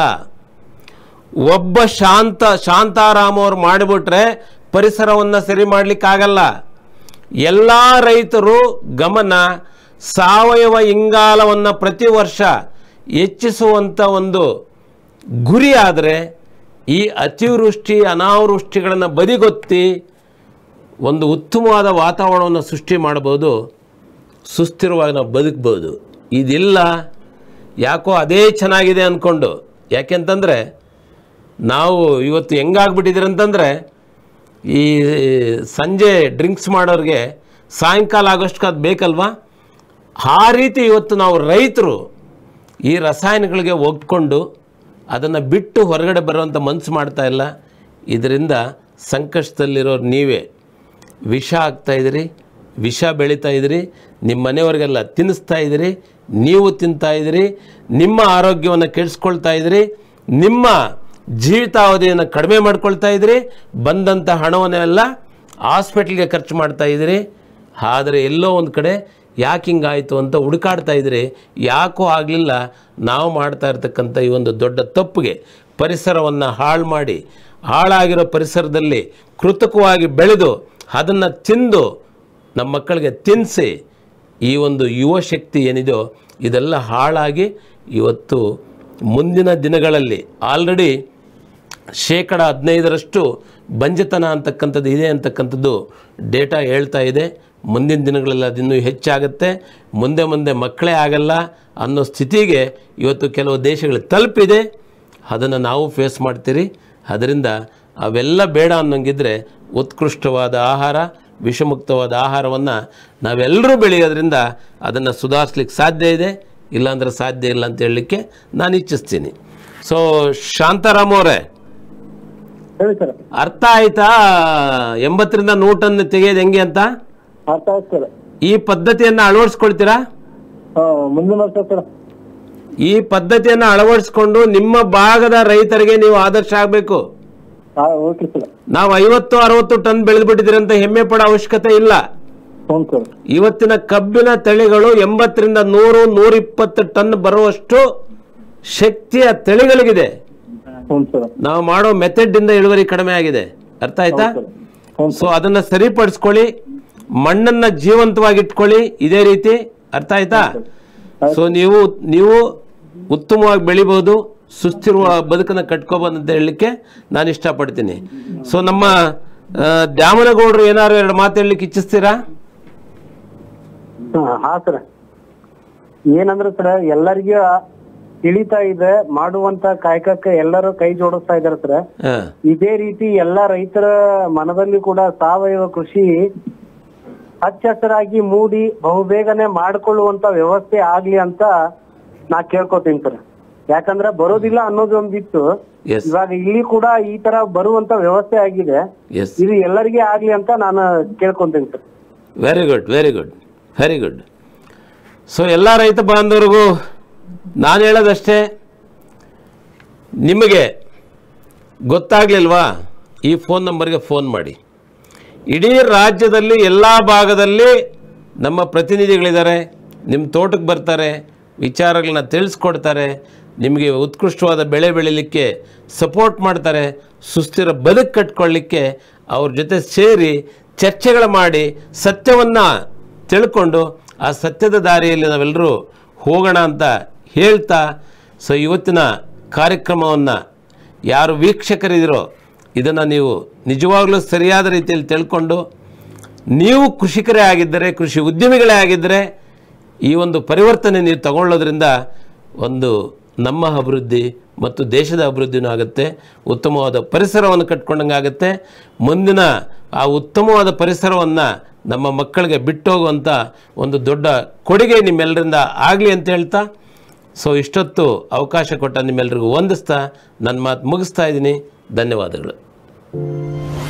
Speaker 1: ಒಬ್ಬ ಶಾಂತ ಶಾಂತಾರಾಮ್ ಅವ್ರು ಮಾಡಿಬಿಟ್ರೆ ಪರಿಸರವನ್ನು ಸರಿ ಮಾಡಲಿಕ್ಕಾಗಲ್ಲ ಎಲ್ಲ ರೈತರು ಗಮನ ಸಾವಯವ ಇಂಗಾಲವನ್ನು ಪ್ರತಿ ವರ್ಷ ಹೆಚ್ಚಿಸುವಂಥ ಒಂದು ಗುರಿ ಆದರೆ ಈ ಅತಿವೃಷ್ಟಿ ಅನಾವೃಷ್ಟಿಗಳನ್ನು ಬದಿಗೊತ್ತಿ ಒಂದು ಉತ್ತಮವಾದ ವಾತಾವರಣವನ್ನು ಸೃಷ್ಟಿ ಮಾಡ್ಬೋದು ಸುಸ್ಥಿರವಾಗಿ ನಾವು ಬದುಕ್ಬೋದು ಇದಿಲ್ಲ ಯಾಕೋ ಅದೇ ಚೆನ್ನಾಗಿದೆ ಅಂದ್ಕೊಂಡು ಯಾಕೆಂತಂದರೆ ನಾವು ಇವತ್ತು ಹೆಂಗಾಗ್ಬಿಟ್ಟಿದ್ದೀರಿ ಅಂತಂದರೆ ಈ ಸಂಜೆ ಡ್ರಿಂಕ್ಸ್ ಮಾಡೋರಿಗೆ ಸಾಯಂಕಾಲ ಆಗೋಷ್ಟಕ್ಕೆ ಅದು ಬೇಕಲ್ವಾ ಆ ರೀತಿ ಇವತ್ತು ನಾವು ರೈತರು ಈ ರಸಾಯನಗಳಿಗೆ ಒಗ್ಕೊಂಡು ಅದನ್ನು ಬಿಟ್ಟು ಹೊರಗಡೆ ಬರುವಂಥ ಮನಸ್ಸು ಮಾಡ್ತಾ ಇಲ್ಲ ಇದರಿಂದ ಸಂಕಷ್ಟದಲ್ಲಿರೋರು ನೀವೇ ವಿಷ ಆಗ್ತಾ ಇದ್ದೀರಿ ವಿಷ ಬೆಳೀತಾ ಇದ್ದೀರಿ ನಿಮ್ಮ ಮನೆಯವರಿಗೆಲ್ಲ ತಿನ್ನಿಸ್ತಾ ಇದ್ದೀರಿ ನೀವು ತಿಂತಾ ಇದ್ದೀರಿ ನಿಮ್ಮ ಆರೋಗ್ಯವನ್ನು ಕೆಡಿಸ್ಕೊಳ್ತಾ ಇದ್ದೀರಿ ನಿಮ್ಮ ಜೀವಿತಾವಧಿಯನ್ನು ಕಡಿಮೆ ಮಾಡ್ಕೊಳ್ತಾ ಇದ್ದೀರಿ ಬಂದಂಥ ಹಣವನ್ನೆಲ್ಲ ಹಾಸ್ಪಿಟ್ಲಿಗೆ ಖರ್ಚು ಮಾಡ್ತಾ ಇದ್ದೀರಿ ಆದರೆ ಎಲ್ಲೋ ಒಂದು ಕಡೆ ಯಾಕೆ ಹಿಂಗಾಯಿತು ಅಂತ ಹುಡುಕಾಡ್ತಾ ಇದ್ದೀರಿ ಯಾಕೋ ಆಗಲಿಲ್ಲ ನಾವು ಮಾಡ್ತಾ ಇರ್ತಕ್ಕಂಥ ಈ ಒಂದು ದೊಡ್ಡ ತಪ್ಪಿಗೆ ಪರಿಸರವನ್ನು ಹಾಳು ಮಾಡಿ ಹಾಳಾಗಿರೋ ಪರಿಸರದಲ್ಲಿ ಕೃತಕವಾಗಿ ಬೆಳೆದು ಅದನ್ನು ತಿಂದು ನಮ್ಮ ಮಕ್ಕಳಿಗೆ ತಿನ್ನಿಸಿ ಈ ಒಂದು ಯುವ ಶಕ್ತಿ ಏನಿದೆಯೋ ಇದೆಲ್ಲ ಹಾಳಾಗಿ ಇವತ್ತು ಮುಂದಿನ ದಿನಗಳಲ್ಲಿ ಆಲ್ರೆಡಿ ಶೇಕಡ ಹದಿನೈದರಷ್ಟು ಬಂಜತನ ಅಂತಕ್ಕಂಥದ್ದು ಇದೆ ಅಂತಕ್ಕಂಥದ್ದು ಡೇಟಾ ಹೇಳ್ತಾ ಇದೆ ಮುಂದಿನ ದಿನಗಳಲ್ಲಿ ಅದು ಇನ್ನೂ ಹೆಚ್ಚಾಗುತ್ತೆ ಮುಂದೆ ಮುಂದೆ ಮಕ್ಕಳೇ ಆಗಲ್ಲ ಅನ್ನೋ ಸ್ಥಿತಿಗೆ ಇವತ್ತು ಕೆಲವು ದೇಶಗಳು ತಲುಪಿದೆ ಅದನ್ನು ನಾವು ಫೇಸ್ ಮಾಡ್ತೀರಿ ಅದರಿಂದ ಅವೆಲ್ಲ ಬೇಡ ಅನ್ನೋಂಗಿದ್ರೆ ಉತ್ಕೃಷ್ಟವಾದ ಆಹಾರ ವಿಷಮುಕ್ತವಾದ ಆಹಾರವನ್ನು ನಾವೆಲ್ಲರೂ ಬೆಳೆಯೋದ್ರಿಂದ ಅದನ್ನು ಸುಧಾರಿಸ್ಲಿಕ್ಕೆ ಸಾಧ್ಯ ಇದೆ ಇಲ್ಲಾಂದ್ರೆ ಸಾಧ್ಯ ಇಲ್ಲ ಅಂತ ಹೇಳಲಿಕ್ಕೆ ನಾನು ಇಚ್ಛಿಸ್ತೀನಿ ಸೊ ಶಾಂತಾರಾಮ್ ಅವರೇ
Speaker 2: ಹೇಳಿ ಸರ್
Speaker 1: ಅರ್ಥ ಆಯ್ತಾ ಎಂಬತ್ತರಿಂದ ನೂಟನ್ನು ತೆಗೆಯೋದು ಹೆಂಗೆ ಅಂತ
Speaker 2: ಅರ್ಥ ಆಯ್ತು ಸರ್
Speaker 1: ಈ ಪದ್ಧತಿಯನ್ನು ಅಳವಡಿಸ್ಕೊಳ್ತೀರಾ
Speaker 2: ಹಾ ಮುಂದಿನ ವರ್ಷ ಸರ್
Speaker 1: ಈ ಪದ್ಧತಿಯನ್ನು ಅಳವಡಿಸ್ಕೊಂಡು ನಿಮ್ಮ ಭಾಗದ ರೈತರಿಗೆ ನೀವು ಆದರ್ಶ ಆಗಬೇಕು
Speaker 2: ಹಾ ಓಕೆ ಸರ್
Speaker 1: ನಾವು ಐವತ್ತು ಅರವತ್ತು ಟನ್ ಬೆಳೆದ್ಬಿಟ್ಟಿದ್ದೀರಿ ಅಂತ ಹೆಮ್ಮೆ ಪಡೋ ಅವಶ್ಯಕತೆ ಇಲ್ಲ
Speaker 2: ಹ್ಞೂ ಸರ್
Speaker 1: ಇವತ್ತಿನ ಕಬ್ಬಿನ ತಳಿಗಳು ಎಂಬತ್ತರಿಂದ ನೂರು ನೂರಿಪ್ಪತ್ತು ಟನ್ ಬರುವಷ್ಟು ಶಕ್ತಿಯ ತಳಿಗಳಿಗಿದೆ
Speaker 2: ಹ್ಞೂ ಸರ್
Speaker 1: ನಾವು ಮಾಡೋ ಮೆಥಡ್ ಇಂದ ಇಳುವರಿ ಕಡಿಮೆ ಆಗಿದೆ ಅರ್ಥ ಆಯ್ತಾ
Speaker 2: ಹ್ಞೂ
Speaker 1: ಸೊ ಅದನ್ನ ಸರಿಪಡಿಸ್ಕೊಳ್ಳಿ ಮಣ್ಣನ್ನ ಜೀವಂತವಾಗಿ ಇಟ್ಕೊಳ್ಳಿ ಇದೇ ರೀತಿ ಅರ್ಥ ಆಯ್ತಾ ಸೊ ನೀವು ನೀವು ಉತ್ತಮವಾಗಿ ಬೆಳಿಬಹುದು ಸುಸ್ಥಿರುವ ಬದುಕನ್ನು ಕಟ್ಕೋಬಹುದು ಅಂತ ಹೇಳಲಿಕ್ಕೆ ನಾನು ಇಷ್ಟಪಡ್ತೀನಿ ಸೊ ನಮ್ಮ ಆ, ದ್ಯಾಮನಗೌಡರು ಏನಾದ್ರು ಎರಡು ಮಾತು ಹೇಳಲಿಕ್ಕೆ ಇಚ್ಛಿಸ್ತೀರಾ
Speaker 4: ಹಾ ಸರ್ ಏನಂದ್ರೆ ಸರ್ ಎಲ್ಲರಿಗೂ ತಿಳಿತಾ ಇದೆ ಮಾಡುವಂತ ಕಾಯಕಕ್ಕೆ ಎಲ್ಲರೂ ಕೈ ಜೋಡಿಸ್ತಾ ಇದಾರೆ ಸರ್
Speaker 1: ಹಾ
Speaker 4: ಇದೇ ರೀತಿ ಎಲ್ಲಾ ರೈತರ ಮನದಲ್ಲಿ ಕೂಡ ಸಾವಯವ ಕೃಷಿ ಹಚ್ಚ ಹಸಿರಾಗಿ ಮೂಡಿ ಬಹುಬೇಗನೆ ಮಾಡ್ಕೊಳ್ಳುವಂತ ವ್ಯವಸ್ಥೆ ಆಗ್ಲಿ ಅಂತ ನಾ ಕೇಳ್ಕೊತೀನಿ ಸರ್ ಯಾಕಂದ್ರೆ ಬರೋದಿಲ್ಲ ಅನ್ನೋದು ಒಂದಿತ್ತು
Speaker 1: ಎಸ್
Speaker 4: ಇವಾಗ ಇಲ್ಲಿ ಕೂಡ ಈ ತರ ಬರುವಂತ ವ್ಯವಸ್ಥೆ ಆಗಿದೆ
Speaker 1: ಎಸ್
Speaker 4: ಇದು ಎಲ್ಲರಿಗೆ ಆಗ್ಲಿ ಅಂತ ನಾನು ಕೇಳ್ಕೊಂತೀನಿ sir
Speaker 1: very good very good very good so ಎಲ್ಲ ರೈತ ಬಾಂಧವರಿಗೂ ನಾನು ಹೇಳೋದಷ್ಟೇ ನಿಮಗೆ ಗೊತ್ತಾಗ್ಲಿಲ್ವಾ ಈ ಫೋನ್ ನಂಬರ್ಗೆ ಫೋನ್ ಮಾಡಿ ಇಡೀ ರಾಜ್ಯದಲ್ಲಿ ಎಲ್ಲ ಭಾಗದಲ್ಲಿ ನಮ್ಮ ಪ್ರತಿನಿಧಿಗಳಿದ್ದಾರೆ ನಿಮ್ಮ ತೋಟಕ್ಕೆ ಬರ್ತಾರೆ ವಿಚಾರಗಳನ್ನ ತಿಳಿಸ್ಕೊಡ್ತಾರೆ ನಿಮಗೆ ಉತ್ಕೃಷ್ಟವಾದ ಬೆಳೆ ಬೆಳೀಲಿಕ್ಕೆ ಸಪೋರ್ಟ್ ಮಾಡ್ತಾರೆ ಸುಸ್ಥಿರ ಬದುಕು ಕಟ್ಕೊಳ್ಳಿಕ್ಕೆ ಅವ್ರ ಜೊತೆ ಸೇರಿ ಚರ್ಚೆಗಳು ಮಾಡಿ ಸತ್ಯವನ್ನು ತಿಳ್ಕೊಂಡು ಆ ಸತ್ಯದ ದಾರಿಯಲ್ಲಿ ನಾವೆಲ್ಲರೂ ಹೋಗೋಣ ಅಂತ ಹೇಳ್ತಾ ಸೊ ಇವತ್ತಿನ ಕಾರ್ಯಕ್ರಮವನ್ನು ಯಾರು ವೀಕ್ಷಕರಿದ್ದೀರೋ ಇದನ್ನು ನೀವು ನಿಜವಾಗ್ಲೂ ಸರಿಯಾದ ರೀತಿಯಲ್ಲಿ ತಿಳ್ಕೊಂಡು ನೀವು ಕೃಷಿಕರೇ ಆಗಿದ್ದರೆ ಕೃಷಿ ಉದ್ಯಮಿಗಳೇ ಆಗಿದ್ದರೆ ಈ ಒಂದು ಪರಿವರ್ತನೆ ನೀವು ತಗೊಳ್ಳೋದ್ರಿಂದ ಒಂದು ನಮ್ಮ ಅಭಿವೃದ್ಧಿ ಮತ್ತು ದೇಶದ ಅಭಿವೃದ್ಧಿನೂ ಆಗುತ್ತೆ ಉತ್ತಮವಾದ ಪರಿಸರವನ್ನು ಕಟ್ಕೊಂಡಂಗೆ ಆಗುತ್ತೆ ಮುಂದಿನ ಆ ಉತ್ತಮವಾದ ಪರಿಸರವನ್ನು ನಮ್ಮ ಮಕ್ಕಳಿಗೆ ಬಿಟ್ಟೋಗುವಂಥ ಒಂದು ದೊಡ್ಡ ಕೊಡುಗೆ ನಿಮ್ಮೆಲ್ಲರಿಂದ ಆಗಲಿ ಅಂತ ಹೇಳ್ತಾ ಸೊ ಇಷ್ಟೊತ್ತು ಅವಕಾಶ ಕೊಟ್ಟ ನಿಮ್ಮೆಲ್ಲರಿಗೂ ವಂದಿಸ್ತಾ ನನ್ನ ಮಾತು ಮುಗಿಸ್ತಾ ಇದ್ದೀನಿ ಧನ್ಯವಾದಗಳು